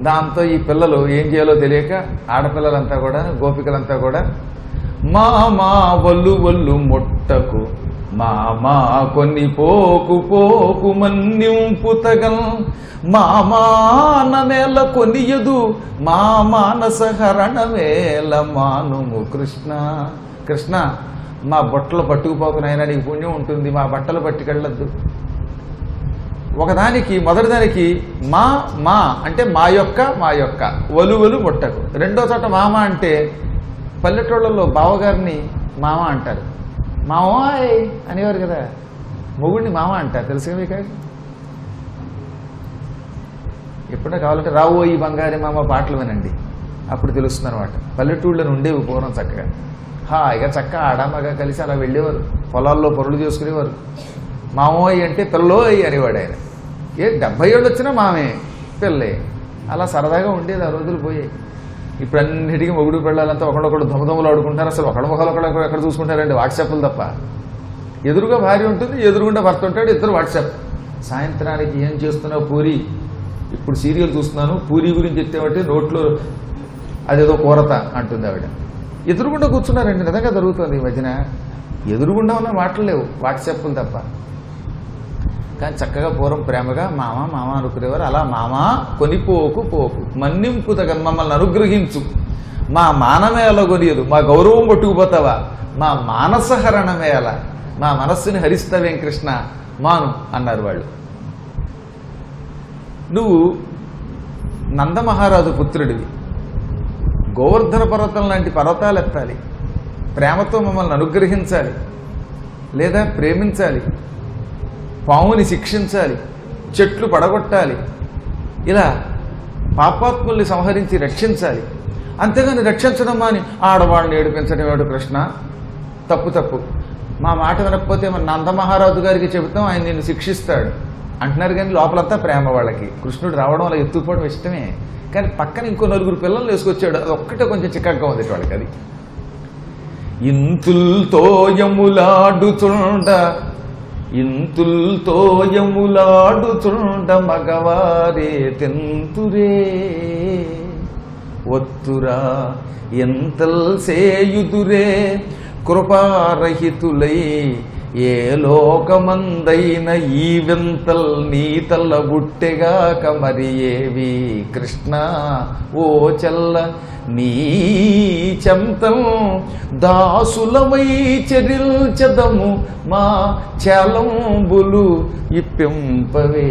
దాంతో ఈ పిల్లలు ఏం చేయాలో తెలియక ఆడపిల్లలంతా కూడా గోపికలంతా కూడా మా మా వల్లు వల్లు మొట్టకు మా మా కొన్ని పోకు పోకు మన్నింపు తగల్ మా మానమేల కొనియదు మా మానస హరణమేల మానుము కృష్ణ కృష్ణ మా బట్టలు పట్టుకుపోకు నాయనా నీకు పుణ్యం ఉంటుంది మా బట్టలు పట్టుకెళ్ళొద్దు ఒకదానికి మొదటిదానికి మా మా అంటే మా యొక్క మా యొక్క ఒలువలు ముట్టకు రెండో చోట మామ అంటే పల్లెటూళ్ళలో బావగారిని మామ అంటారు మావాయ్ అనేవారు కదా మొగుడిని మామ అంటారు తెలుసుగా మీకు ఎప్పుడో కావాలంటే రావు ఈ బంగారి మామ పాటలు వినండి అప్పుడు తెలుస్తుంది అనమాట పల్లెటూళ్ళని ఉండేవి పూర్వం చక్కగా హాయిగా చక్క ఆడమగ కలిసి అలా వెళ్ళేవారు పొలాల్లో పొరులు చేసుకునేవారు మామోయ్ అంటే పిల్లోయ్ అనేవాడు ఆయన ఏ డెబ్బై ఏళ్ళు వచ్చినా మామే పిల్లే అలా సరదాగా ఉండేది ఆ రోజులు పోయాయి ఇప్పుడు అన్నిటికీ మొగుడు పెళ్ళాలంతా ఒకడొకడు దొమదొమలు ఆడుకుంటారు అసలు ఒకడు మొక్కలు ఒకడు ఎక్కడ చూసుకుంటారండి వాట్సాప్లు తప్ప ఎదురుగా భార్య ఉంటుంది ఎదురుగుండా భర్త ఉంటాడు ఇద్దరు వాట్సాప్ సాయంత్రానికి ఏం చేస్తున్నావు పూరి ఇప్పుడు సీరియల్ చూస్తున్నాను పూరి గురించి చెప్తేమంటే నోట్లో అదేదో కూరత అంటుంది ఆవిడ ఎదురుగుండా కూర్చున్నారండి నిజంగా జరుగుతుంది ఈ మధ్యన ఎదురుగుండా ఉన్న మాటలు లేవు వాట్సాప్లు తప్ప కానీ చక్కగా పూర్వం ప్రేమగా మామ మామ అనుకునేవారు అలా మామ కొనిపోకు పోకు మన్నింపు తగ మమ్మల్ని అనుగ్రహించు మా మానమేల కొనియదు మా గౌరవం పట్టుకుపోతావా మా మానసహరణమేల మా మనస్సుని హరిస్తావేం కృష్ణ మాను అన్నారు వాళ్ళు నువ్వు నందమహారాజు పుత్రుడివి గోవర్ధన పర్వతం లాంటి పర్వతాలు ఎత్తాలి ప్రేమతో మమ్మల్ని అనుగ్రహించాలి లేదా ప్రేమించాలి పాముని శిక్షించాలి చెట్లు పడగొట్టాలి ఇలా పాపాత్ముల్ని సంహరించి రక్షించాలి అంతేగాని రక్షించడం మాని ఆడవాళ్ళని ఏడిపించడం ఏడు కృష్ణ తప్పు తప్పు మా మాట వినకపోతే మన నందమహారాజు గారికి చెబుతాం ఆయన నిన్ను శిక్షిస్తాడు అంటున్నారు కానీ లోపలంతా ప్రేమ వాళ్ళకి కృష్ణుడు రావడం అలా ఎత్తుకుపోవడం ఇష్టమే కానీ పక్కన ఇంకో నలుగురు పిల్లలు వేసుకొచ్చాడు అది ఒక్కటే కొంచెం చిక్కగా ఉంది వాళ్ళకి అది ఇంతుల్తో యములాడుచుండ ఇంతుల్తో యములాడుచుండ మగవారే తెంతురే ఒత్తురా ఎంతల్ సేయుదురే కృపారహితులై ఏ లోకమందైన ఈ వింతల్ నీతల్ల బుట్టెగాక మరి ఏవి కృష్ణ ఓ చల్ల నీ చెంతం దాసులమై చరిల్చదము మా చలంబులు ఇప్పింపవే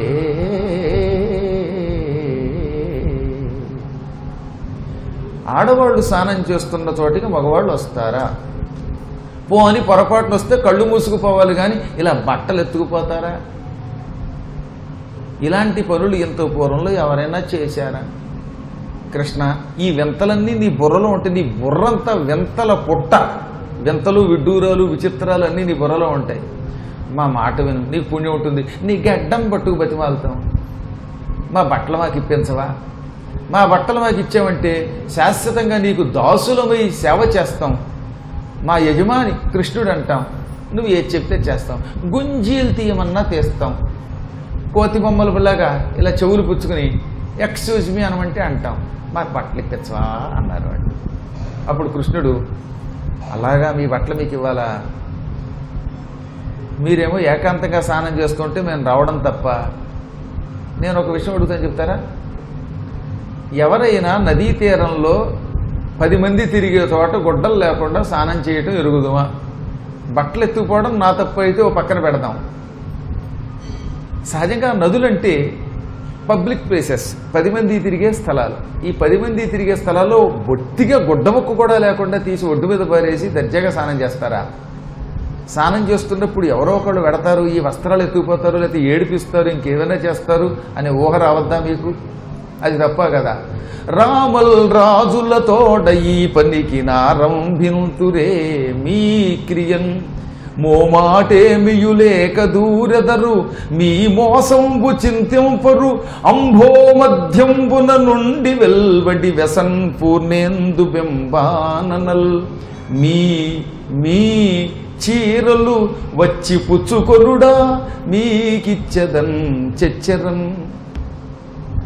ఆడవాళ్ళు స్నానం చేస్తున్న చోటికి మగవాళ్ళు వస్తారా పో అని పొరపాటున వస్తే కళ్ళు మూసుకుపోవాలి కానీ ఇలా బట్టలు ఎత్తుకుపోతారా ఇలాంటి పనులు ఎంతో పూర్వంలో ఎవరైనా చేశారా కృష్ణ ఈ వింతలన్నీ నీ బుర్రలో ఉంటాయి నీ బుర్రంతా వింతల పుట్ట వింతలు విడ్డూరాలు విచిత్రాలు అన్నీ నీ బుర్రలో ఉంటాయి మా మాట విను నీకు పుణ్యం ఉంటుంది నీ గడ్డం పట్టుకు బతిమాలుతాం మా బట్టలు మాకు ఇప్పించవా మా బట్టలు మాకు ఇచ్చామంటే శాశ్వతంగా నీకు దాసులమై సేవ చేస్తాం మా యజమాని కృష్ణుడు అంటాం నువ్వు ఏది చెప్తే చేస్తాం గుంజీలు తీయమన్నా తీస్తాం కోతి బొమ్మల పిల్లగా ఇలా చెవులు పుచ్చుకుని ఎక్స్క్యూజ్ మీ అనమంటే అంటాం మాకు బట్టలు ఇప్పించవా అన్నారు వాళ్ళు అప్పుడు కృష్ణుడు అలాగా మీ బట్టలు మీకు ఇవ్వాలా మీరేమో ఏకాంతంగా స్నానం చేస్తుంటే మేము రావడం తప్ప నేను ఒక విషయం అడుగుతాను చెప్తారా ఎవరైనా నదీ తీరంలో పది మంది తిరిగే చోట గుడ్డలు లేకుండా స్నానం చేయటం ఎరుగుదుమా బట్టలు ఎత్తుకుపోవడం నా తప్పు అయితే ఓ పక్కన పెడదాం సహజంగా నదులంటే పబ్లిక్ ప్లేసెస్ పది మంది తిరిగే స్థలాలు ఈ పది మంది తిరిగే స్థలాల్లో బొత్తిగా గుడ్డముక్క కూడా లేకుండా తీసి ఒడ్డు మీద పారేసి దర్జాగా స్నానం చేస్తారా స్నానం చేస్తున్నప్పుడు ఎవరో ఒకళ్ళు పెడతారు ఈ వస్త్రాలు ఎత్తుకుపోతారు లేకపోతే ఏడిపిస్తారు ఇంకేమైనా చేస్తారు అనే ఊహ రావద్దా మీకు అది తప్ప కదా రామల్ రాజులతోడ ఈ పనికి నారంభింతురే మీ క్రియన్ మోమాటేమియులేక దూరెదరు మీ మోసంబు చింతింపరు అంభో మధ్యంబున నుండి వెల్వడి వ్యసన్ పూర్ణేందు బింబాననల్ మీ మీ చీరలు వచ్చి పుచ్చుకొనుడా మీకిచ్చదన్ చెచ్చరన్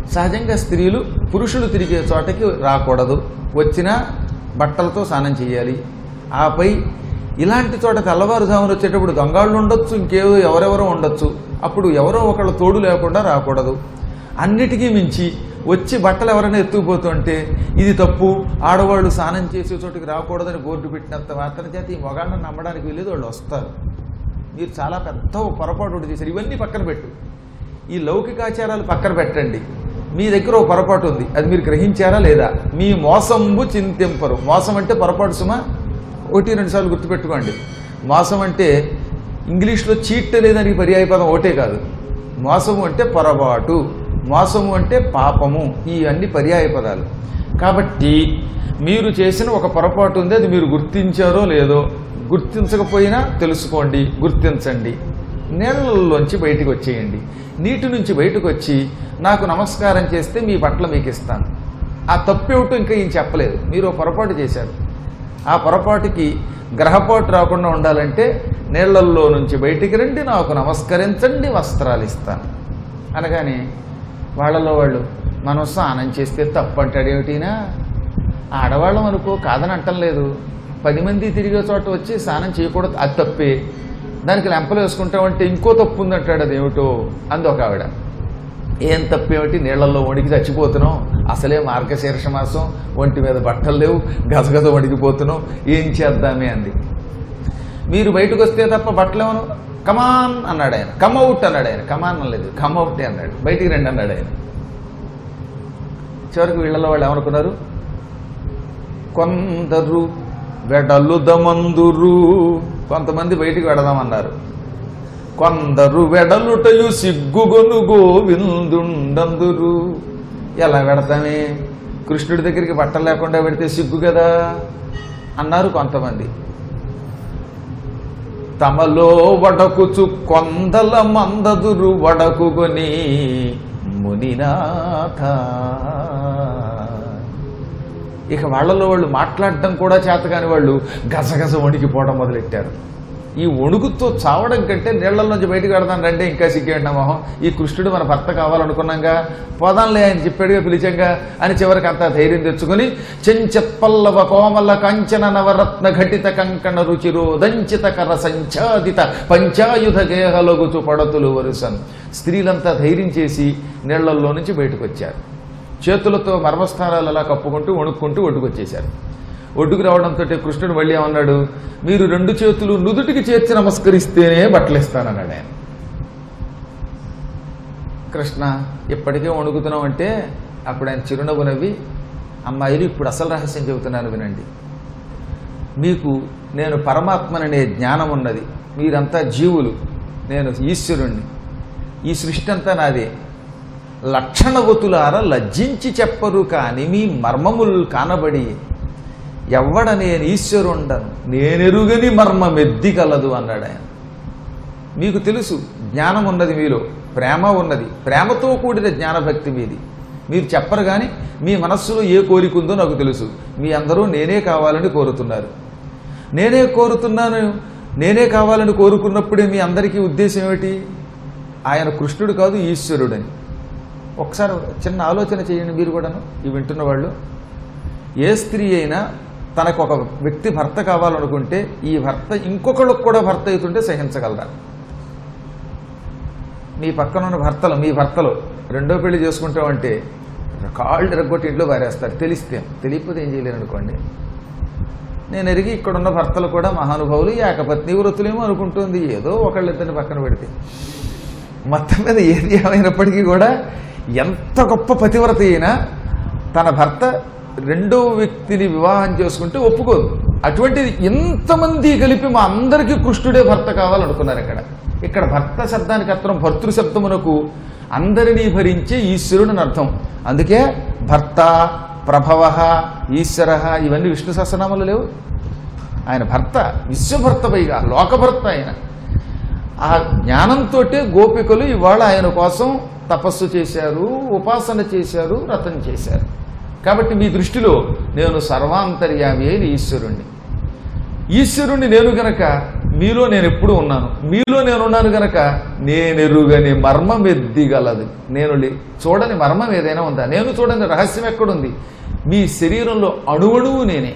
సహజంగా స్త్రీలు పురుషులు తిరిగే చోటకి రాకూడదు వచ్చినా బట్టలతో స్నానం చేయాలి ఆపై ఇలాంటి చోట తెల్లవారుజామున వచ్చేటప్పుడు దొంగాళ్ళు ఉండొచ్చు ఇంకేదో ఎవరెవరో ఉండొచ్చు అప్పుడు ఎవరో ఒకళ్ళ తోడు లేకుండా రాకూడదు అన్నిటికీ మించి వచ్చి బట్టలు ఎవరైనా ఎత్తుకుపోతుంటే ఇది తప్పు ఆడవాళ్ళు స్నానం చేసే చోటుకి రాకూడదని బోర్డు పెట్టినంత మాత్రం చేత ఈ మొగాళ్ళని నమ్మడానికి వెళ్ళేది వాళ్ళు వస్తారు మీరు చాలా పెద్ద పొరపాటు ఒకటి చేశారు ఇవన్నీ పక్కన పెట్టు ఈ లౌకికాచారాలు పక్కన పెట్టండి మీ దగ్గర ఒక పొరపాటు ఉంది అది మీరు గ్రహించారా లేదా మీ మోసంబు చింతింపరు మోసం అంటే పొరపాటు సుమా ఒకటి రెండు సార్లు గుర్తుపెట్టుకోండి మోసం అంటే ఇంగ్లీష్లో చీట్ అనేదానికి పర్యాయపదం ఒకటే కాదు మోసము అంటే పొరపాటు మోసము అంటే పాపము ఈ అన్ని పర్యాయ పదాలు కాబట్టి మీరు చేసిన ఒక పొరపాటు ఉంది అది మీరు గుర్తించారో లేదో గుర్తించకపోయినా తెలుసుకోండి గుర్తించండి నీళ్ళల్లోంచి బయటికి వచ్చేయండి నీటి నుంచి బయటకు వచ్చి నాకు నమస్కారం చేస్తే మీ బట్టలు మీకు ఇస్తాను ఆ తప్పేమిటో ఇంకా ఏం చెప్పలేదు మీరు ఓ పొరపాటు చేశారు ఆ పొరపాటుకి గ్రహపాటు రాకుండా ఉండాలంటే నీళ్లల్లో నుంచి బయటికి రండి నాకు నమస్కరించండి వస్త్రాలు ఇస్తాను అనగానే వాళ్ళలో వాళ్ళు మనం స్నానం చేస్తే తప్పు అంటాడేమిటినా ఆడవాళ్ళం అనుకో కాదని అంటం లేదు పది మంది తిరిగే చోట వచ్చి స్నానం చేయకూడదు అది తప్పే దానికి లెంపలు వేసుకుంటామంటే ఇంకో తప్పు ఉందంటాడు అదేమిటో అంది ఒక ఆవిడ ఏం తప్పేమిటి నీళ్లలో వణికి చచ్చిపోతున్నాం అసలే మార్గశీర్ష మాసం ఒంటి మీద బట్టలు లేవు గజగజ వణికిపోతున్నాం ఏం చేద్దామే అంది మీరు బయటకు వస్తే తప్ప బట్టలేమను కమాన్ అన్నాడు ఆయన కమ్అవుట్ అన్నాడు ఆయన కమాన్ అనలేదు కమ్అవుటే అన్నాడు బయటికి రండి అన్నాడు ఆయన చివరికి వీళ్ళలో వాళ్ళు ఏమనుకున్నారు కొందరు వెడలుదమందురు కొంతమంది బయటికి వెడదామన్నారు కొందరు వెడలుటయు సిగ్గుగొను గోవిందుండందురు ఎలా వెడతామే కృష్ణుడి దగ్గరికి బట్టలు లేకుండా పెడితే సిగ్గు కదా అన్నారు కొంతమంది తమలో వడకుచు కొందల మందదురు వడకుగొని మునినాథ ఇక వాళ్ళలో వాళ్ళు మాట్లాడడం కూడా చేత కాని వాళ్ళు గసగస వణికిపోవడం మొదలెట్టారు ఈ వణుకుతో చావడం కంటే నీళ్లలోంచి బయటకు వెడతాను రండి ఇంకా సిగ్గేంట మొహం ఈ కృష్ణుడు మన భర్త కావాలనుకున్నాగా పోదాంలే ఆయన చెప్పాడుగా పిలిచాంగా అని చివరికి అంతా ధైర్యం తెచ్చుకొని చెంచెత్పల్లవ కోమల కాంచన నవరత్న ఘటిత కంకణ రుచిరో దంచిత కర సంచాదిత పంచాయుధ గేహలగుచు పడతులు వరుసన్ స్త్రీలంతా ధైర్యం చేసి నీళ్లల్లో నుంచి బయటకు వచ్చారు చేతులతో మర్మస్థానాలు అలా కప్పుకుంటూ వణుక్కుంటూ ఒడ్డుకొచ్చేశారు ఒడ్డుకు రావడంతో కృష్ణుడు మళ్ళీ ఏమన్నాడు మీరు రెండు చేతులు నుదుటికి చేర్చి నమస్కరిస్తేనే బట్టలు ఇస్తానన్నాడు ఆయన కృష్ణ ఇప్పటికే వణుకుతున్నాం అంటే అప్పుడు ఆయన చిరునవ్వు నవ్వి అమ్మాయిలు ఇప్పుడు అసలు రహస్యం చెబుతున్నాను వినండి మీకు నేను పరమాత్మననే జ్ఞానం ఉన్నది మీరంతా జీవులు నేను ఈశ్వరుణ్ణి ఈ సృష్టి అంతా నాదే లక్షణవతులార లజ్జించి చెప్పరు కాని మీ మర్మములు కానబడి ఎవ్వడ నేను ఈశ్వరుండను నేనెరుగని మర్మమెద్ది కలదు అన్నాడు ఆయన మీకు తెలుసు జ్ఞానం ఉన్నది మీలో ప్రేమ ఉన్నది ప్రేమతో కూడిన జ్ఞానభక్తి మీది మీరు చెప్పరు కానీ మీ మనస్సులో ఏ కోరిక ఉందో నాకు తెలుసు మీ అందరూ నేనే కావాలని కోరుతున్నారు నేనే కోరుతున్నాను నేనే కావాలని కోరుకున్నప్పుడే మీ అందరికీ ఉద్దేశం ఏమిటి ఆయన కృష్ణుడు కాదు ఈశ్వరుడని ఒకసారి చిన్న ఆలోచన చేయండి మీరు కూడాను ఈ వింటున్న వాళ్ళు ఏ స్త్రీ అయినా తనకు ఒక వ్యక్తి భర్త కావాలనుకుంటే ఈ భర్త ఇంకొకళ్ళకు కూడా భర్త అవుతుంటే సహించగలరా మీ పక్కన ఉన్న భర్తలు మీ భర్తలు రెండో పెళ్లి చేసుకుంటామంటే కాళ్ళు ఎరగొట్టి ఇంట్లో పారేస్తారు తెలిస్తే తెలియకపోతే ఏం చేయలేరు అనుకోండి నేను ఎరిగి ఇక్కడున్న భర్తలు కూడా మహానుభావులు ఏకపత్ని వృత్తులేమో అనుకుంటుంది ఏదో ఒకళ్ళిద్దరిని పక్కన పెడితే మొత్తం మీద ఏది ఏమైనప్పటికీ కూడా ఎంత గొప్ప పతివ్రత అయినా తన భర్త రెండో వ్యక్తిని వివాహం చేసుకుంటే ఒప్పుకోదు అటువంటిది ఎంతమంది కలిపి మా అందరికీ కృష్ణుడే భర్త కావాలనుకున్నారు ఇక్కడ ఇక్కడ భర్త శబ్దానికి అర్థం భర్తృ శబ్దమునకు అందరినీ భరించే ఈశ్వరుడు అని అర్థం అందుకే భర్త ప్రభవ ఈశ్వర ఇవన్నీ విష్ణు సహస్రనామాలు లేవు ఆయన భర్త విశ్వభర్త పైగా లోకభర్త ఆయన ఆ జ్ఞానంతో గోపికలు ఇవాళ ఆయన కోసం తపస్సు చేశారు ఉపాసన చేశారు వ్రతం చేశారు కాబట్టి మీ దృష్టిలో నేను సర్వాంతర్యామి అయిన ఈశ్వరుణ్ణి ఈశ్వరుణ్ణి నేను గనక మీలో నేను ఎప్పుడు ఉన్నాను మీలో నేను ఉన్నాను గనక నేనెరుగని మర్మం ఎద్దిగలదు నేను లే- చూడని మర్మం ఏదైనా ఉందా నేను చూడని రహస్యం ఎక్కడుంది మీ శరీరంలో అణువణువు నేనే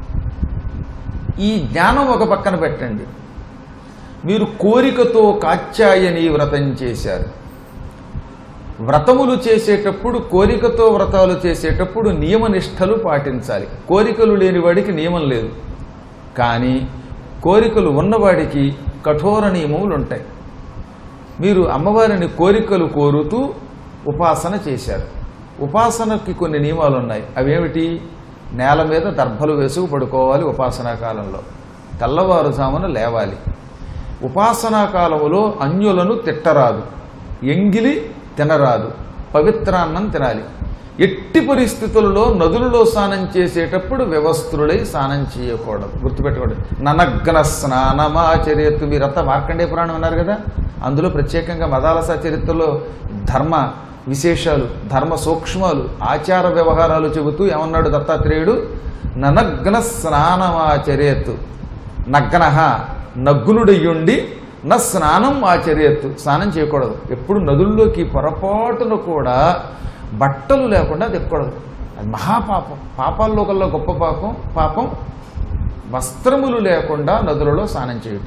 ఈ జ్ఞానం ఒక పక్కన పెట్టండి మీరు కోరికతో కాత్యాయని వ్రతం చేశారు వ్రతములు చేసేటప్పుడు కోరికతో వ్రతాలు చేసేటప్పుడు నియమనిష్టలు పాటించాలి కోరికలు లేని వాడికి నియమం లేదు కానీ కోరికలు ఉన్నవాడికి కఠోర నియమములు ఉంటాయి మీరు అమ్మవారిని కోరికలు కోరుతూ ఉపాసన చేశారు ఉపాసనకి కొన్ని నియమాలు ఉన్నాయి అవేమిటి నేల మీద దర్భలు వేసుకు పడుకోవాలి ఉపాసనా కాలంలో తెల్లవారుజామున లేవాలి ఉపాసనా కాలములో అన్యులను తిట్టరాదు ఎంగిలి తినరాదు పవిత్రాన్నం తినాలి ఎట్టి పరిస్థితులలో నదులలో స్నానం చేసేటప్పుడు వ్యవస్థులై స్నానం చేయకూడదు గుర్తుపెట్టుకోండి ననగ్న స్నానమాచర్యతు మీరంతా మార్కండే పురాణం ఉన్నారు కదా అందులో ప్రత్యేకంగా మదాలస చరిత్రలో ధర్మ విశేషాలు ధర్మ సూక్ష్మాలు ఆచార వ్యవహారాలు చెబుతూ ఏమన్నాడు దత్తాత్రేయుడు ననగ్న స్నానమాచర్యతు నగ్న నగ్నుడయ్యుండి నా స్నానం ఆచర్యత్తు స్నానం చేయకూడదు ఎప్పుడు నదుల్లోకి పొరపాటును కూడా బట్టలు లేకుండా దిక్కకూడదు అది మహాపాపం పాపాల్లో కల్లా గొప్ప పాపం పాపం వస్త్రములు లేకుండా నదులలో స్నానం చేయుట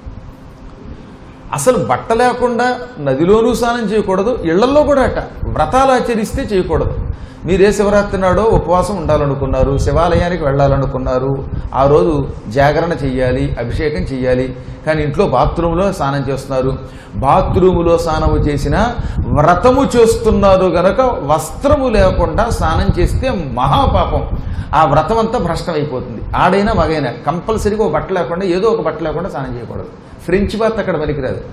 అసలు బట్ట లేకుండా నదిలోనూ స్నానం చేయకూడదు ఇళ్లలో కూడా అట వ్రతాలు ఆచరిస్తే చేయకూడదు మీరే శివరాత్రి నాడో ఉపవాసం ఉండాలనుకున్నారు శివాలయానికి వెళ్ళాలనుకున్నారు ఆ రోజు జాగరణ చెయ్యాలి అభిషేకం చెయ్యాలి కానీ ఇంట్లో బాత్రూంలో స్నానం చేస్తున్నారు బాత్రూములో స్నానము చేసిన వ్రతము చేస్తున్నారు గనక వస్త్రము లేకుండా స్నానం చేస్తే మహాపాపం ఆ వ్రతం అంతా భ్రష్టం అయిపోతుంది ఆడైనా మగైనా కంపల్సరీగా ఒక బట్ట లేకుండా ఏదో ఒక బట్ట లేకుండా స్నానం చేయకూడదు ఫ్రెంచ్ బాత్ అక్కడ పనికిరాదు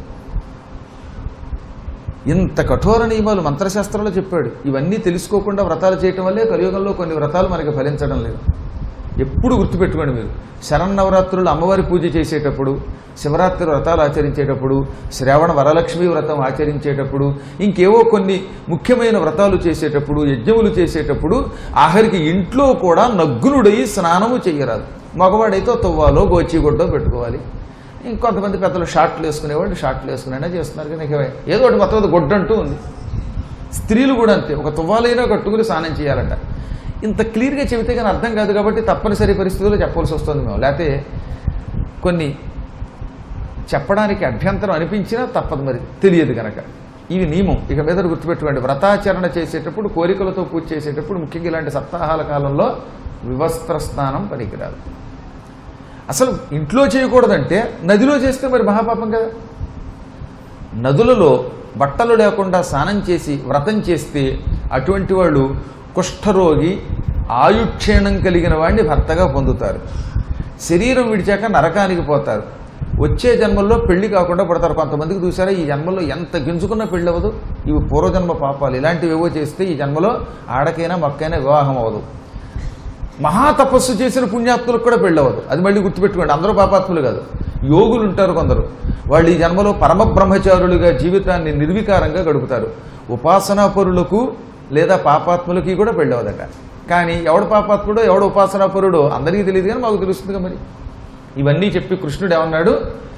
ఇంత కఠోర నియమాలు మంత్రశాస్త్రంలో చెప్పాడు ఇవన్నీ తెలుసుకోకుండా వ్రతాలు చేయటం వల్లే కలియుగంలో కొన్ని వ్రతాలు మనకి ఫలించడం లేదు ఎప్పుడు గుర్తుపెట్టుకోండి మీరు శరన్నవరాత్రులు అమ్మవారి పూజ చేసేటప్పుడు శివరాత్రి వ్రతాలు ఆచరించేటప్పుడు శ్రావణ వరలక్ష్మి వ్రతం ఆచరించేటప్పుడు ఇంకేవో కొన్ని ముఖ్యమైన వ్రతాలు చేసేటప్పుడు యజ్ఞములు చేసేటప్పుడు ఆఖరికి ఇంట్లో కూడా నగ్నుడై స్నానము చేయరాదు మగవాడైతే తువ్వాలో గోచిగుడ్డో పెట్టుకోవాలి ఇంకొంతమంది పెద్దలు షార్ట్లు వేసుకునేవాళ్ళు షార్ట్లు వేసుకునైనా చేస్తున్నారు కానీ ఇక ఏదో ఒకటి మొత్తం మీద గొడ్డంటూ ఉంది స్త్రీలు కూడా అంతే ఒక తువ్వాలైనా కట్టుకుని స్నానం చేయాలంట ఇంత క్లియర్గా చెబితే కానీ అర్థం కాదు కాబట్టి తప్పనిసరి పరిస్థితుల్లో చెప్పాల్సి వస్తుంది మేము లేకపోతే కొన్ని చెప్పడానికి అభ్యంతరం అనిపించినా తప్పదు మరి తెలియదు కనుక ఇవి నియమం ఇక మీద గుర్తుపెట్టుకోండి వ్రతాచరణ చేసేటప్పుడు కోరికలతో పూజ చేసేటప్పుడు ముఖ్యంగా ఇలాంటి సప్తాహాల కాలంలో వివస్త్ర స్నానం పనికిరాదు అసలు ఇంట్లో చేయకూడదంటే నదిలో చేస్తే మరి మహాపాపం కదా నదులలో బట్టలు లేకుండా స్నానం చేసి వ్రతం చేస్తే అటువంటి వాళ్ళు కుష్ఠరోగి ఆయుక్షీణం కలిగిన వాడిని భర్తగా పొందుతారు శరీరం విడిచాక నరకానికి పోతారు వచ్చే జన్మల్లో పెళ్లి కాకుండా పడతారు కొంతమందికి చూసారా ఈ జన్మలో ఎంత గింజుకున్నా పెళ్ళి అవ్వదు ఇవి పూర్వజన్మ పాపాలు ఇలాంటివి ఏవో చేస్తే ఈ జన్మలో ఆడకైనా మొక్కైనా వివాహం అవ్వదు మహా తపస్సు చేసిన పుణ్యాత్ములకు కూడా పెళ్ళవదు అది మళ్ళీ గుర్తుపెట్టుకోండి అందరూ పాపాత్ములు కాదు యోగులు ఉంటారు కొందరు వాళ్ళు ఈ జన్మలో పరమ బ్రహ్మచారులుగా జీవితాన్ని నిర్వికారంగా గడుపుతారు ఉపాసనాపరులకు లేదా పాపాత్ములకి కూడా పెళ్ళవదట కానీ ఎవడు పాపాత్ముడో ఎవడు ఉపాసనాపరుడో అందరికీ తెలియదు కానీ మాకు తెలుస్తుందిగా మరి ఇవన్నీ చెప్పి కృష్ణుడు ఏమన్నాడు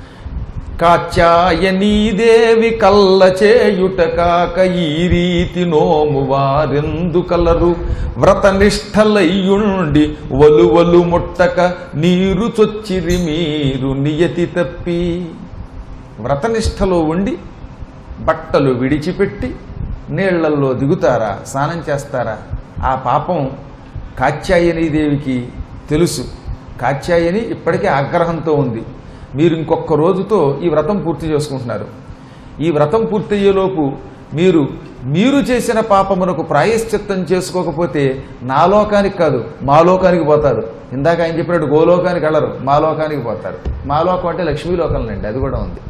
కాచాయనీదేవి కల్ల చేయుట కాక ఈ రీతి నోము వారెందు కలరు వ్రతనిష్టలయ్యుండి వలువలు ముట్టక నీరు చొచ్చిరి మీరు నియతి తప్పి వ్రతనిష్టలో ఉండి బట్టలు విడిచిపెట్టి నీళ్లల్లో దిగుతారా స్నానం చేస్తారా ఆ పాపం కాత్యాయనీదేవికి తెలుసు కాత్యాయని ఇప్పటికే ఆగ్రహంతో ఉంది మీరు ఇంకొక రోజుతో ఈ వ్రతం పూర్తి చేసుకుంటున్నారు ఈ వ్రతం పూర్తయ్యేలోపు మీరు మీరు చేసిన పాపమునకు ప్రాయశ్చిత్తం చేసుకోకపోతే నా లోకానికి కాదు మా లోకానికి పోతారు ఇందాక ఆయన చెప్పినట్టు గోలోకానికి వెళ్ళరు మా లోకానికి పోతారు మా లోకం అంటే లక్ష్మీలోకంలండి అది కూడా ఉంది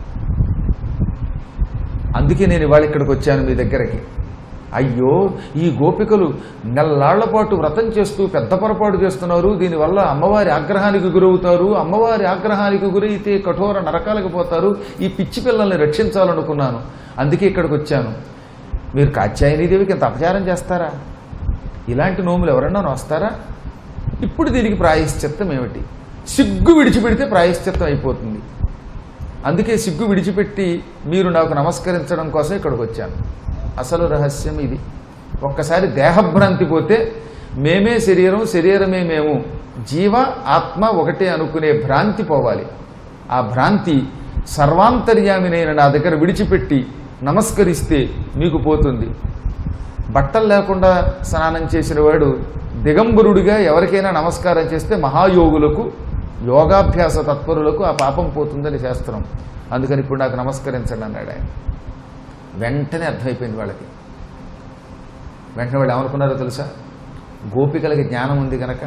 అందుకే నేను ఇవాళ ఇక్కడికి వచ్చాను మీ దగ్గరకి అయ్యో ఈ గోపికలు నెల్లాళ్ల పాటు వ్రతం చేస్తూ పెద్ద పొరపాటు చేస్తున్నారు దీనివల్ల అమ్మవారి ఆగ్రహానికి గురవుతారు అమ్మవారి ఆగ్రహానికి గురైతే కఠోర నరకాలకు పోతారు ఈ పిచ్చి పిల్లల్ని రక్షించాలనుకున్నాను అందుకే ఇక్కడికి వచ్చాను మీరు కాత్యాయనీదేవికి ఇంత అపచారం చేస్తారా ఇలాంటి నోములు ఎవరన్నా వస్తారా ఇప్పుడు దీనికి ప్రాయశ్చిత్తం ఏమిటి సిగ్గు విడిచిపెడితే ప్రాయశ్చిత్తం అయిపోతుంది అందుకే సిగ్గు విడిచిపెట్టి మీరు నాకు నమస్కరించడం కోసం ఇక్కడికి వచ్చాను అసలు రహస్యం ఇది ఒక్కసారి దేహభ్రాంతి పోతే మేమే శరీరం శరీరమే మేము జీవ ఆత్మ ఒకటే అనుకునే భ్రాంతి పోవాలి ఆ భ్రాంతి సర్వాంతర్యామినైన నా దగ్గర విడిచిపెట్టి నమస్కరిస్తే మీకు పోతుంది బట్టలు లేకుండా స్నానం చేసిన వాడు దిగంబరుడిగా ఎవరికైనా నమస్కారం చేస్తే మహాయోగులకు యోగాభ్యాస తత్పరులకు ఆ పాపం పోతుందని శాస్త్రం అందుకని ఇప్పుడు నాకు నమస్కరించండి అన్నాడు ఆయన వెంటనే అర్థమైపోయింది వాళ్ళకి వెంటనే వాళ్ళు ఏమనుకున్నారో తెలుసా గోపికలకి జ్ఞానం ఉంది కనుక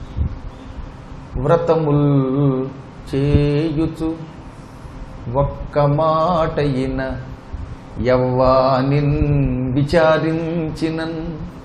వ్రతముల్ చేయుచు ఒక్క మాటయిన యవ్వానిన్ విచారించినన్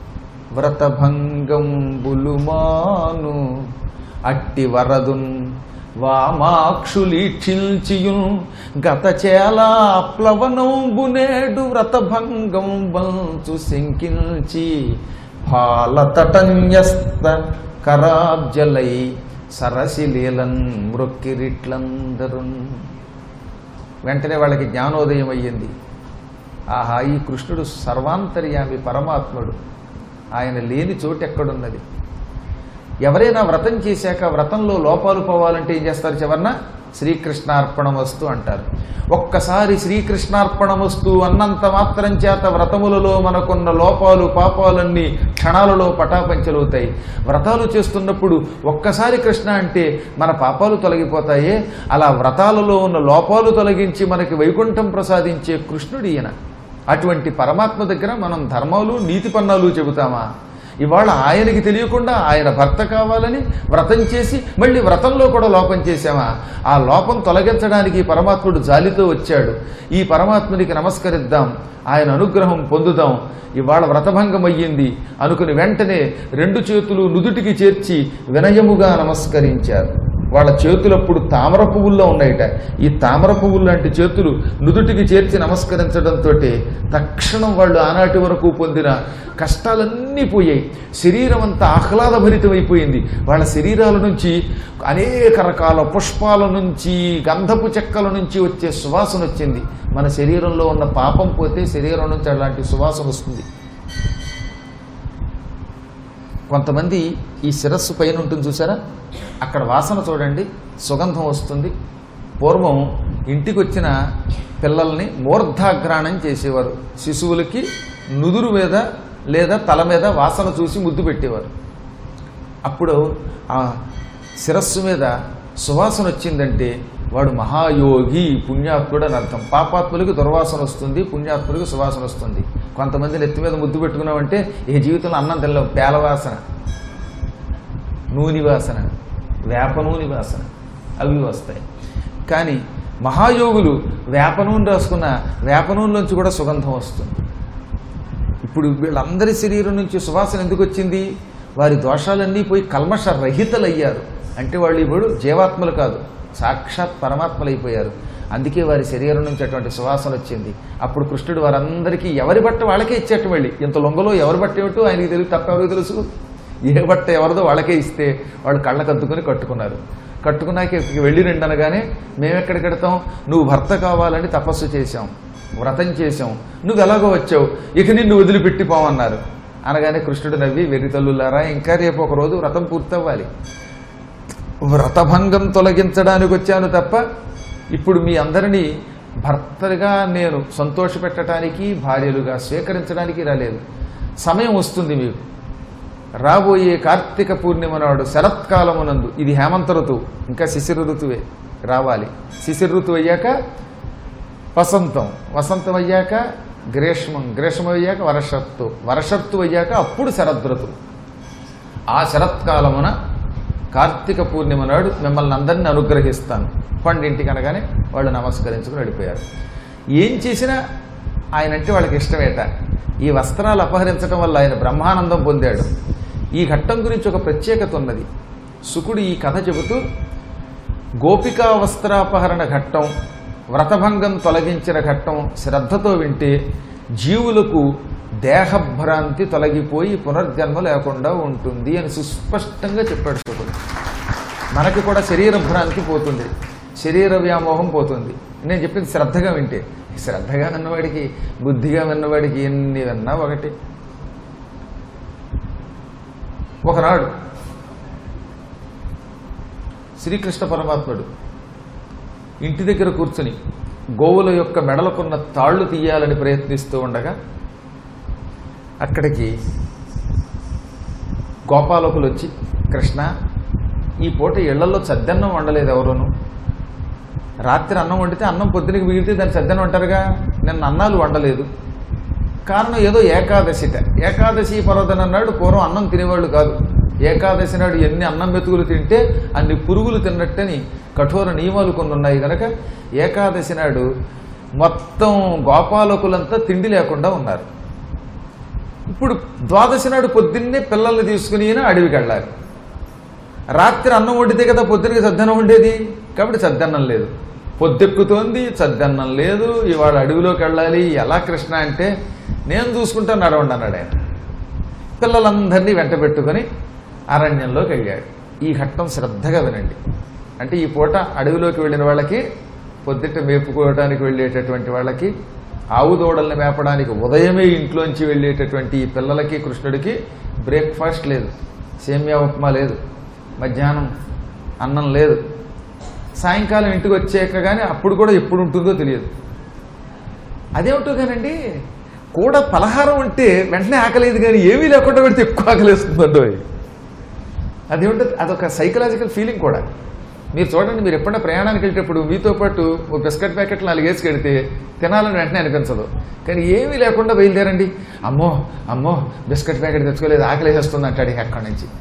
వ్రతభంగంబులుమాను అట్టి వరదున్ వామాక్షులీక్షిల్చియున్ గత చేలా ప్లవనంబునేడు వ్రతభంగం బంచు శంకిల్చి పాలతటన్యస్త కరాబ్జలై సరసిలీలన్ మృక్కిరిట్లందరున్ వెంటనే వాళ్ళకి జ్ఞానోదయం అయ్యింది ఆహా ఈ కృష్ణుడు సర్వాంతర్యామి పరమాత్ముడు ఆయన లేని చోటు ఎక్కడున్నది ఎవరైనా వ్రతం చేశాక వ్రతంలో లోపాలు పోవాలంటే ఏం చేస్తారు చివరన శ్రీకృష్ణార్పణమస్తు అంటారు ఒక్కసారి శ్రీకృష్ణార్పణమస్తు అన్నంత మాత్రం చేత వ్రతములలో మనకున్న లోపాలు పాపాలన్నీ క్షణాలలో పటాపంచలవుతాయి వ్రతాలు చేస్తున్నప్పుడు ఒక్కసారి కృష్ణ అంటే మన పాపాలు తొలగిపోతాయే అలా వ్రతాలలో ఉన్న లోపాలు తొలగించి మనకి వైకుంఠం ప్రసాదించే కృష్ణుడు ఈయన అటువంటి పరమాత్మ దగ్గర మనం ధర్మాలు నీతి పన్నాలు చెబుతామా ఇవాళ ఆయనకి తెలియకుండా ఆయన భర్త కావాలని వ్రతం చేసి మళ్ళీ వ్రతంలో కూడా లోపం చేశామా ఆ లోపం తొలగించడానికి పరమాత్ముడు జాలితో వచ్చాడు ఈ పరమాత్మునికి నమస్కరిద్దాం ఆయన అనుగ్రహం పొందుదాం ఇవాళ వ్రతభంగం అయ్యింది అనుకుని వెంటనే రెండు చేతులు నుదుటికి చేర్చి వినయముగా నమస్కరించారు వాళ్ళ చేతులప్పుడు తామర పువ్వుల్లో ఉన్నాయట ఈ తామర పువ్వులు లాంటి చేతులు నుదుటికి చేర్చి నమస్కరించడంతో తక్షణం వాళ్ళు ఆనాటి వరకు పొందిన కష్టాలన్నీ పోయాయి శరీరం అంతా ఆహ్లాదభరితమైపోయింది వాళ్ళ శరీరాల నుంచి అనేక రకాల పుష్పాల నుంచి గంధపు చెక్కల నుంచి వచ్చే సువాసన వచ్చింది మన శరీరంలో ఉన్న పాపం పోతే శరీరం నుంచి అలాంటి సువాసన వస్తుంది కొంతమంది ఈ శిరస్సు పైన ఉంటుంది చూసారా అక్కడ వాసన చూడండి సుగంధం వస్తుంది పూర్వం ఇంటికి వచ్చిన పిల్లల్ని మూర్ధాగ్రాణం చేసేవారు శిశువులకి నుదురు మీద లేదా తల మీద వాసన చూసి ముద్దు పెట్టేవారు అప్పుడు ఆ శిరస్సు మీద సువాసన వచ్చిందంటే వాడు మహాయోగి పుణ్యాత్ముడు అని అర్థం పాపాత్ములకి దుర్వాసన వస్తుంది పుణ్యాత్ములకి సువాసన వస్తుంది కొంతమంది నెత్తి మీద ముద్దు పెట్టుకున్నామంటే ఏ జీవితంలో అన్నం తెల్ల పేలవాసన నూనె వాసన వేప నూనె వాసన అవి వస్తాయి కానీ మహాయోగులు వేప నూనె రాసుకున్న వేప నూనెలోంచి కూడా సుగంధం వస్తుంది ఇప్పుడు వీళ్ళందరి శరీరం నుంచి సువాసన ఎందుకు వచ్చింది వారి దోషాలన్నీ పోయి కల్మష రహితలయ్యారు అంటే వాళ్ళు ఇప్పుడు జీవాత్మలు కాదు సాక్షాత్ పరమాత్మలు అయిపోయారు అందుకే వారి శరీరం నుంచి అటువంటి సువాసన వచ్చింది అప్పుడు కృష్ణుడు వారందరికీ ఎవరి బట్ట వాళ్ళకే ఇచ్చేట వెళ్ళి ఇంత లొంగలో ఎవరి బట్ట ఏమిటో ఆయనకి తెలియదు తప్ప ఎవరికి తెలుసు ఏ బట్ట ఎవరిదో వాళ్ళకే ఇస్తే వాళ్ళు కళ్ళకు అద్దుకొని కట్టుకున్నారు కట్టుకున్నాక ఇక్కడికి వెళ్ళి రండి అనగానే మేము ఎక్కడికి వెడతాం నువ్వు భర్త కావాలని తపస్సు చేశాం వ్రతం చేశాం నువ్వు ఎలాగో వచ్చావు ఇక నిన్ను వదిలిపెట్టి పోమన్నారు అనగానే కృష్ణుడు నవ్వి వెర్రి తల్లులారా ఇంకా రేపు ఒక రోజు వ్రతం పూర్తవ్వాలి వ్రతభంగం తొలగించడానికి వచ్చాను తప్ప ఇప్పుడు మీ అందరినీ భర్తగా నేను సంతోషపెట్టడానికి భార్యలుగా స్వీకరించడానికి రాలేదు సమయం వస్తుంది మీకు రాబోయే కార్తీక పూర్ణిమ నాడు శరత్కాలమునందు ఇది హేమంత ఋతువు ఇంకా శిశిర ఋతువే రావాలి శిశిర ఋతువు అయ్యాక వసంతం వసంతం అయ్యాక గ్రీష్మం గ్రీష్మం అయ్యాక వర్షత్తు వర్షత్తు అయ్యాక అప్పుడు శరదృతువు ఆ శరత్కాలమున కార్తీక పూర్ణిమ నాడు మిమ్మల్ని అందరినీ అనుగ్రహిస్తాను పండింటికి అనగానే వాళ్ళు నమస్కరించుకుని వెళ్ళిపోయారు ఏం చేసినా ఆయన అంటే వాళ్ళకి ఇష్టమేట ఈ వస్త్రాలు అపహరించడం వల్ల ఆయన బ్రహ్మానందం పొందాడు ఈ ఘట్టం గురించి ఒక ప్రత్యేకత ఉన్నది సుకుడు ఈ కథ చెబుతూ గోపికా వస్త్రాపహరణ ఘట్టం వ్రతభంగం తొలగించిన ఘట్టం శ్రద్ధతో వింటే జీవులకు దేహభ్రాంతి తొలగిపోయి పునర్జన్మ లేకుండా ఉంటుంది అని సుస్పష్టంగా చెప్పాడు శుకుడు మనకి కూడా శరీర భ్రాంతి పోతుంది శరీర వ్యామోహం పోతుంది నేను చెప్పింది శ్రద్ధగా వింటే శ్రద్ధగా విన్నవాడికి బుద్ధిగా విన్నవాడికి ఎన్ని విన్నా ఒకటి ఒకనాడు శ్రీకృష్ణ పరమాత్ముడు ఇంటి దగ్గర కూర్చుని గోవుల యొక్క మెడలకున్న తాళ్ళు తీయాలని ప్రయత్నిస్తూ ఉండగా అక్కడికి గోపాలకులు వచ్చి కృష్ణ ఈ పూట ఇళ్లలో చద్దన్నం వండలేదు ఎవరును రాత్రి అన్నం వండితే అన్నం పొద్దునకి మిగిలితే దాన్ని చద్దన్నం అంటారుగా నిన్న అన్నాలు వండలేదు కారణం ఏదో ఏకాదశిట ఏకాదశి పర్వదన నాడు పూర్వం అన్నం తినేవాళ్ళు కాదు ఏకాదశి నాడు ఎన్ని అన్నం మెతుకులు తింటే అన్ని పురుగులు తిన్నట్టని కఠోర నియమాలు కొన్ని ఉన్నాయి కనుక ఏకాదశి నాడు మొత్తం గోపాలకులంతా తిండి లేకుండా ఉన్నారు ఇప్పుడు ద్వాదశి నాడు పొద్దున్నే పిల్లల్ని తీసుకుని ఈయన అడవికి వెళ్ళాలి రాత్రి అన్నం వండితే కదా పొద్దునకి సద్దన్నం ఉండేది కాబట్టి సద్దన్నం లేదు పొద్దెక్కుతోంది సద్దన్నం లేదు ఇవాళ అడవిలోకి వెళ్ళాలి ఎలా కృష్ణ అంటే నేను చూసుకుంటాను నడవండి అన్నాడు ఆయన పిల్లలందరినీ వెంట పెట్టుకొని అరణ్యంలోకి వెళ్ళాడు ఈ ఘట్టం శ్రద్ధగా వినండి అంటే ఈ పూట అడవిలోకి వెళ్ళిన వాళ్ళకి పొద్దుట మేపుకోవడానికి వెళ్ళేటటువంటి వాళ్ళకి ఆవు దూడల్ని మేపడానికి ఉదయమే ఇంట్లోంచి వెళ్ళేటటువంటి ఈ పిల్లలకి కృష్ణుడికి బ్రేక్ఫాస్ట్ లేదు సేమియా ఉప్మా లేదు మధ్యాహ్నం అన్నం లేదు సాయంకాలం ఇంటికి వచ్చాక కానీ అప్పుడు కూడా ఎప్పుడు ఉంటుందో తెలియదు అదేమిటో కానండి కూడా పలహారం ఉంటే వెంటనే ఆకలేదు కానీ ఏమీ లేకుండా పెడితే ఎక్కువ ఆకలేస్తుందండో అదేమిటో అదొక సైకలాజికల్ ఫీలింగ్ కూడా మీరు చూడండి మీరు ఎప్పుడైనా ప్రయాణానికి వెళ్ళేటప్పుడు మీతో పాటు ఓ బిస్కెట్ ప్యాకెట్ నాలుగు వేసి కడితే తినాలని వెంటనే అనిపించదు కానీ ఏమీ లేకుండా బయలుదేరండి అమ్మో అమ్మో బిస్కెట్ ప్యాకెట్ తెచ్చుకోలేదు ఆకలేసేస్తుంది అంటాడు ఇక అక్కడి నుంచి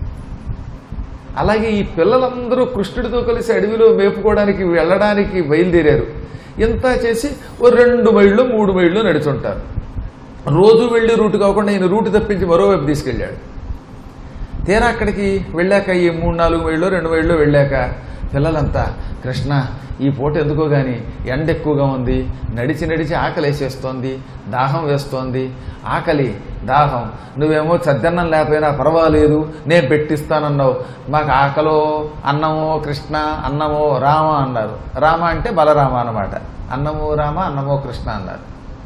అలాగే ఈ పిల్లలందరూ కృష్ణుడితో కలిసి అడవిలో మేపుకోవడానికి వెళ్ళడానికి బయలుదేరారు ఇంత చేసి ఓ రెండు మైళ్ళు మూడు మైళ్ళు నడుచుంటారు రోజు వెళ్ళి రూటు కాకుండా ఈయన రూటు తప్పించి మరోవైపు తీసుకెళ్ళాడు తీరా అక్కడికి వెళ్ళాక ఈ మూడు నాలుగు మైళ్ళు రెండు మైళ్ళు వెళ్ళాక పిల్లలంతా కృష్ణ ఈ పూట ఎందుకో గాని ఎండ ఎక్కువగా ఉంది నడిచి నడిచి ఆకలి వేసేస్తోంది దాహం వేస్తోంది ఆకలి దాహం నువ్వేమో చద్దన్నం లేకపోయినా పర్వాలేదు నేను పెట్టిస్తానన్నావు మాకు ఆకలో అన్నమో కృష్ణ అన్నమో రామ అన్నారు రామ అంటే బలరామ అన్నమాట అన్నమో రామ అన్నమో కృష్ణ అన్నారు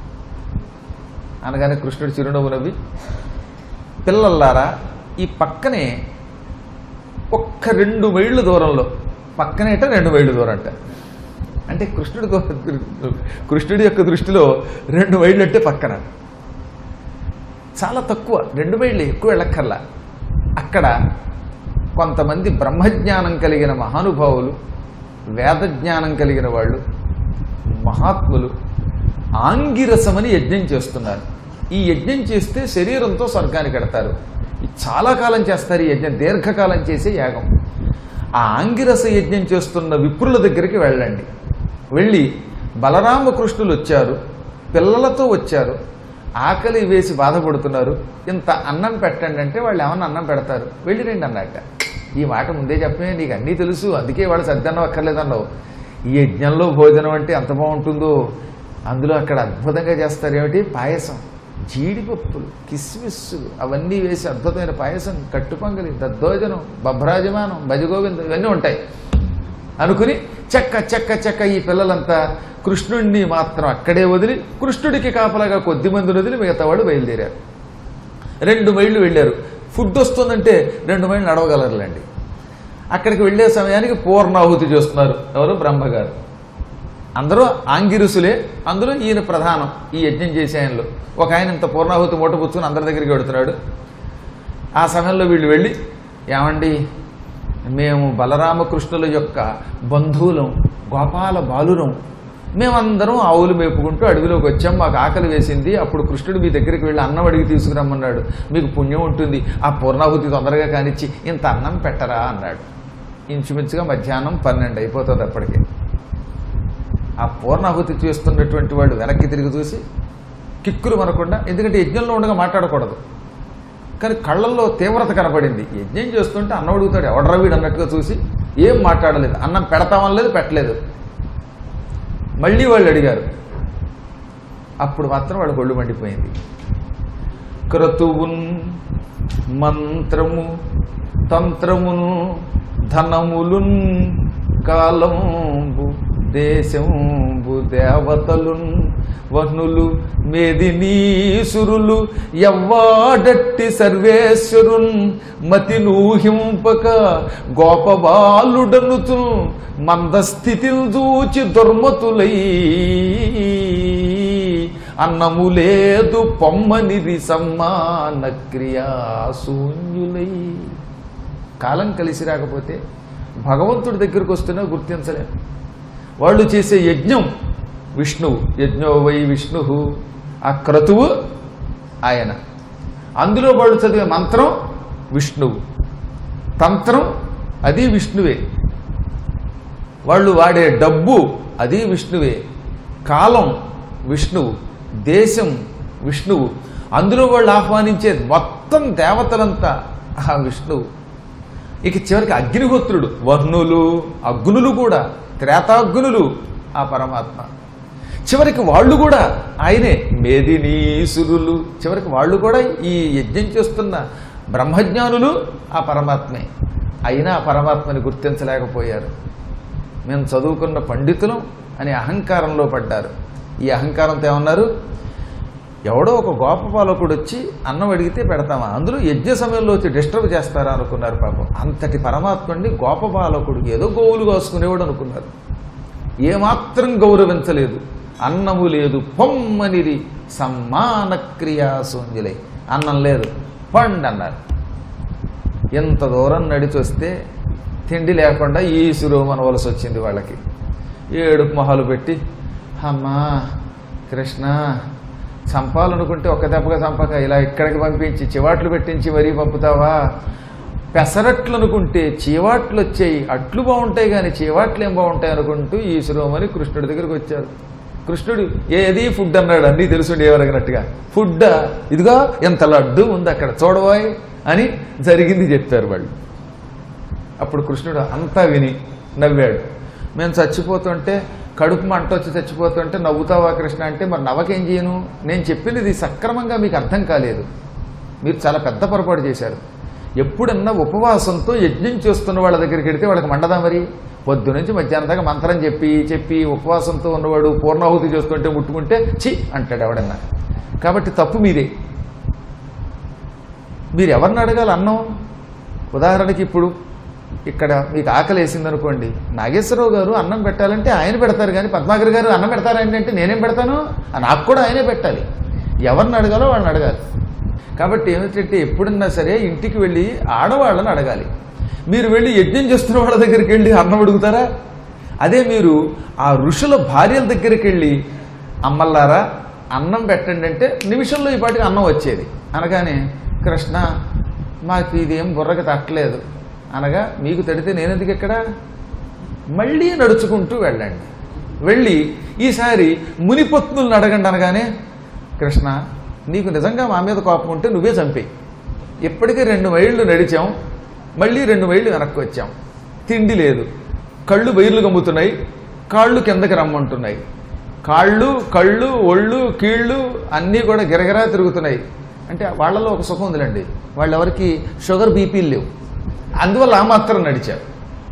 అనగానే కృష్ణుడు చిరునవ్వు నవ్వి పిల్లల్లారా ఈ పక్కనే ఒక్క రెండు మైళ్ళు దూరంలో పక్కనేట రెండు మైళ్ళు దూరం అంట అంటే కృష్ణుడి కో- కృష్ణుడి యొక్క దృష్టిలో రెండు మైళ్ళు అంటే పక్కన చాలా తక్కువ రెండు మైళ్ళు ఎక్కువ వెళ్ళక్కర్లా అక్కడ కొంతమంది బ్రహ్మజ్ఞానం కలిగిన మహానుభావులు వేదజ్ఞానం కలిగిన వాళ్ళు మహాత్ములు ఆంగిరసమని యజ్ఞం చేస్తున్నారు ఈ యజ్ఞం చేస్తే శరీరంతో స్వర్గానికి ఎడతారు ఇది చాలా కాలం చేస్తారు ఈ యజ్ఞం దీర్ఘకాలం చేసే యాగం ఆ ఆంగిరస యజ్ఞం చేస్తున్న విప్రుల దగ్గరికి వెళ్ళండి వెళ్ళి బలరామకృష్ణులు వచ్చారు పిల్లలతో వచ్చారు ఆకలి వేసి బాధపడుతున్నారు ఇంత అన్నం పెట్టండి అంటే వాళ్ళు ఏమన్నా అన్నం పెడతారు వెళ్ళి రండి అన్నట్ట ఈ మాట ముందే చెప్పే నీకు అన్నీ తెలుసు అందుకే వాళ్ళు సద్దన్నం అక్కర్లేదన్నావు ఈ యజ్ఞంలో భోజనం అంటే ఎంత బాగుంటుందో అందులో అక్కడ అద్భుతంగా చేస్తారు ఏమిటి పాయసం జీడిపప్పులు కిస్మిస్సులు అవన్నీ వేసి అద్భుతమైన పాయసం కట్టుపొంగలి దద్దోజనం బభ్రాజమానం భజగోవిందం ఇవన్నీ ఉంటాయి అనుకుని చెక్క చెక్క చెక్క ఈ పిల్లలంతా కృష్ణుడిని మాత్రం అక్కడే వదిలి కృష్ణుడికి కాపలాగా కొద్ది మందిని వదిలి మిగతా వాళ్ళు బయలుదేరారు రెండు మైళ్ళు వెళ్ళారు ఫుడ్ వస్తుందంటే రెండు మైళ్ళు నడవగలరులేండి అక్కడికి వెళ్ళే సమయానికి పూర్ణాహుతి చేస్తున్నారు ఎవరు బ్రహ్మగారు అందరూ ఆంగిరుసులే అందులో ఈయన ప్రధానం ఈ యజ్ఞం చేసే ఆయనలో ఒక ఆయన ఇంత పూర్ణాహుతి మూట పుచ్చుకుని అందరి దగ్గరికి వెడుతున్నాడు ఆ సమయంలో వీళ్ళు వెళ్ళి ఏమండి మేము బలరామకృష్ణుల యొక్క బంధువులం గోపాల బాలురం మేమందరం ఆవులు మేపుకుంటూ అడవిలోకి వచ్చాం మాకు ఆకలి వేసింది అప్పుడు కృష్ణుడు మీ దగ్గరికి వెళ్ళి అన్నం అడిగి తీసుకురమ్మన్నాడు మీకు పుణ్యం ఉంటుంది ఆ పూర్ణాహుతి తొందరగా కానిచ్చి ఇంత అన్నం పెట్టరా అన్నాడు ఇంచుమించుగా మధ్యాహ్నం పన్నెండు అయిపోతుంది అప్పటికే ఆ పూర్ణాహుతి చేస్తున్నటువంటి వాడు వెనక్కి తిరిగి చూసి కిక్కులు మనకుండా ఎందుకంటే యజ్ఞంలో ఉండగా మాట్లాడకూడదు కానీ కళ్ళల్లో తీవ్రత కనపడింది యజ్ఞం చేస్తుంటే అన్నం అడుగుతాడు ఎవడరా వీడు అన్నట్టుగా చూసి ఏం మాట్లాడలేదు అన్నం పెడతామనలేదు పెట్టలేదు మళ్ళీ వాళ్ళు అడిగారు అప్పుడు మాత్రం వాడు ఒళ్ళు మండిపోయింది క్రతువున్ మంత్రము తంత్రమును ధనములున్ కాలంబు దేశంబు దేవతలున్ వహ్నులు మేదినీసురులు ఎవ్వాడట్టి సర్వేశ్వరున్ మతి నూహింపక గోపబాలుడనుతు మందస్థితిని దూచి దుర్మతులై అన్నము లేదు పొమ్మనిరి సమ్మాన క్రియాశూన్యులై కాలం కలిసి రాకపోతే భగవంతుడి దగ్గరికి వస్తున్నా గుర్తించలేం వాళ్ళు చేసే యజ్ఞం విష్ణువు యజ్ఞో వై విష్ణు ఆ క్రతువు ఆయన అందులో వాళ్ళు చదివే మంత్రం విష్ణువు తంత్రం అది విష్ణువే వాళ్ళు వాడే డబ్బు అది విష్ణువే కాలం విష్ణువు దేశం విష్ణువు అందులో వాళ్ళు ఆహ్వానించే మొత్తం దేవతలంతా ఆ విష్ణువు ఇక చివరికి అగ్నిహోత్రుడు వర్ణులు అగ్నులు కూడా త్రేతాగ్నులు ఆ పరమాత్మ చివరికి వాళ్ళు కూడా ఆయనే మేదినీసురులు చివరికి వాళ్ళు కూడా ఈ యజ్ఞం చేస్తున్న బ్రహ్మజ్ఞానులు ఆ పరమాత్మే అయినా ఆ పరమాత్మని గుర్తించలేకపోయారు మేము చదువుకున్న పండితులం అనే అహంకారంలో పడ్డారు ఈ అహంకారంతో ఏమన్నారు ఎవడో ఒక గోపపాలకుడు వచ్చి అన్నం అడిగితే పెడతామా అందులో యజ్ఞ సమయంలో వచ్చి డిస్టర్బ్ చేస్తారా అనుకున్నారు పాపం అంతటి పరమాత్ముడిని గోపపాలకుడు ఏదో గోవులు కాసుకునేవాడు అనుకున్నారు ఏమాత్రం గౌరవించలేదు అన్నము లేదు పొమ్మనిది సమ్మాన క్రియాశూన్యులై అన్నం లేదు పండి అన్నారు ఎంత దూరం నడిచి వస్తే తిండి లేకుండా ఈసురు మనవలసి వచ్చింది వాళ్ళకి ఏడుపు మొహాలు పెట్టి అమ్మా కృష్ణ చంపాలనుకుంటే ఒక్క దెబ్బగా చంపక ఇలా ఇక్కడికి పంపించి చివాట్లు పెట్టించి మరీ పంపుతావా పెసరట్లు అనుకుంటే చీవాట్లు వచ్చాయి అట్లు బాగుంటాయి కానీ చీవాట్లు ఏం బాగుంటాయి అనుకుంటూ ఈశ్వరమని కృష్ణుడి దగ్గరికి వచ్చారు కృష్ణుడు ఏది ఫుడ్ అన్నాడు అన్నీ తెలుసుండి ఎవరగినట్టుగా ఫుడ్ ఇదిగో ఎంత లడ్డు ఉంది అక్కడ చూడబోయ్ అని జరిగింది చెప్పారు వాళ్ళు అప్పుడు కృష్ణుడు అంతా విని నవ్వాడు మేము చచ్చిపోతుంటే కడుపు మంట వచ్చి చచ్చిపోతుంటే నవ్వుతావా కృష్ణ అంటే మరి నవ్వకేం చేయను నేను చెప్పినది సక్రమంగా మీకు అర్థం కాలేదు మీరు చాలా పెద్ద పొరపాటు చేశారు ఎప్పుడన్నా ఉపవాసంతో యజ్ఞం చేస్తున్న వాళ్ళ దగ్గరికి వెడితే వాళ్ళకి మండదా మరి పొద్దు నుంచి మధ్యాహ్నం దాకా మంత్రం చెప్పి చెప్పి ఉపవాసంతో ఉన్నవాడు పూర్ణాహుతి చేస్తుంటే ముట్టుకుంటే చి అంటాడు ఎవడన్నా కాబట్టి తప్పు మీదే మీరు ఎవరిని అడగాలి అన్నం ఉదాహరణకి ఇప్పుడు ఇక్కడ మీకు ఆకలి వేసింది అనుకోండి నాగేశ్వరరావు గారు అన్నం పెట్టాలంటే ఆయన పెడతారు కానీ పద్మాకర్ గారు అన్నం పెడతారండి అంటే నేనేం పెడతాను ఆ నాకు కూడా ఆయనే పెట్టాలి ఎవరిని అడగాలో వాళ్ళని అడగాలి కాబట్టి ఏమిటంటే ఎప్పుడన్నా సరే ఇంటికి వెళ్ళి ఆడవాళ్ళని అడగాలి మీరు వెళ్ళి యజ్ఞం చేస్తున్న వాళ్ళ దగ్గరికి వెళ్ళి అన్నం అడుగుతారా అదే మీరు ఆ ఋషుల భార్యల దగ్గరికి వెళ్ళి అమ్మల్లారా అన్నం పెట్టండి అంటే నిమిషంలో ఈ పాటికి అన్నం వచ్చేది అనగానే కృష్ణ మాకు ఇదేం బుర్రకి తట్టలేదు అనగా మీకు తడితే నేనెందుకు ఎక్కడ మళ్ళీ నడుచుకుంటూ వెళ్ళండి వెళ్ళి ఈసారి మునిపత్నులను అడగండి అనగానే కృష్ణ నీకు నిజంగా మా మీద కోపం ఉంటే నువ్వే చంపేయి ఇప్పటికీ రెండు మైళ్ళు నడిచాం మళ్ళీ రెండు మైళ్ళు వెనక్కి వచ్చాం తిండి లేదు కళ్ళు బయర్లు గమ్ముతున్నాయి కాళ్ళు కిందకి రమ్మంటున్నాయి కాళ్ళు కళ్ళు ఒళ్ళు కీళ్ళు అన్నీ కూడా గిరగిరా తిరుగుతున్నాయి అంటే వాళ్ళలో ఒక సుఖం ఉందిలేండి వాళ్ళెవరికి షుగర్ బీపీలు లేవు అందువల్ల ఆ మాత్రం నడిచారు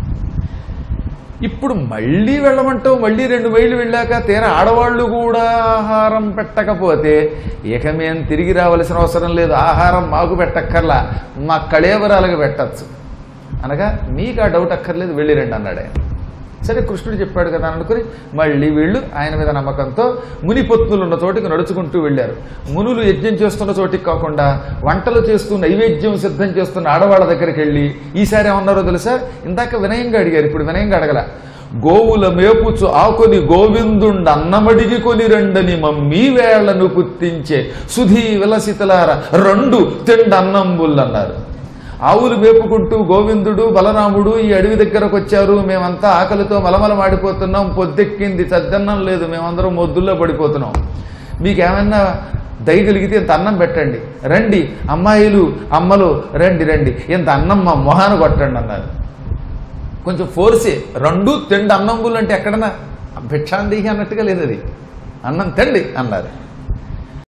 ఇప్పుడు మళ్ళీ వెళ్ళమంటావు మళ్ళీ రెండు మైళ్ళు వెళ్ళాక తీరా ఆడవాళ్ళు కూడా ఆహారం పెట్టకపోతే ఇక మేము తిరిగి రావాల్సిన అవసరం లేదు ఆహారం మాకు పెట్టక్కర్లా మా కళేబరాలకు పెట్టచ్చు అనగా మీకు ఆ డౌట్ అక్కర్లేదు వెళ్ళి రండి అన్నాడు ఆయన సరే కృష్ణుడు చెప్పాడు కదా అని అనుకుని మళ్ళీ వీళ్ళు ఆయన మీద నమ్మకంతో ముని పొత్తులు ఉన్న చోటికి నడుచుకుంటూ వెళ్ళారు మునులు యజ్ఞం చేస్తున్న చోటికి కాకుండా వంటలు చేస్తూ నైవేద్యం సిద్ధం చేస్తున్న ఆడవాళ్ళ దగ్గరికి వెళ్ళి ఈసారి ఏమన్నారో తెలుసా ఇందాక వినయంగా అడిగారు ఇప్పుడు వినయంగా అడగల గోవుల మేపుచు ఆకొని గోవిందుండ అన్నమడిగి కొని రెండని మమ్మీ వేళ్లను పుత్తించే సుధీ విలసితలార రెండు తిండన్నంబుల్ అన్నారు ఆవులు మేపుకుంటూ గోవిందుడు బలరాముడు ఈ అడవి దగ్గరకు వచ్చారు మేమంతా ఆకలితో మలమల మాడిపోతున్నాం పొద్దెక్కింది చద్దన్నం లేదు మేమందరం మొద్దుల్లో పడిపోతున్నాం మీకేమన్నా దయగలిగితే ఇంత అన్నం పెట్టండి రండి అమ్మాయిలు అమ్మలు రండి రండి ఇంత అన్నం మా మొహాన కొట్టండి అన్నారు కొంచెం ఫోర్సే రెండు తిండి అన్నంబులు అంటే ఎక్కడన్నా భిక్షాందేహి అన్నట్టుగా లేదు అది అన్నం తిండి అన్నారు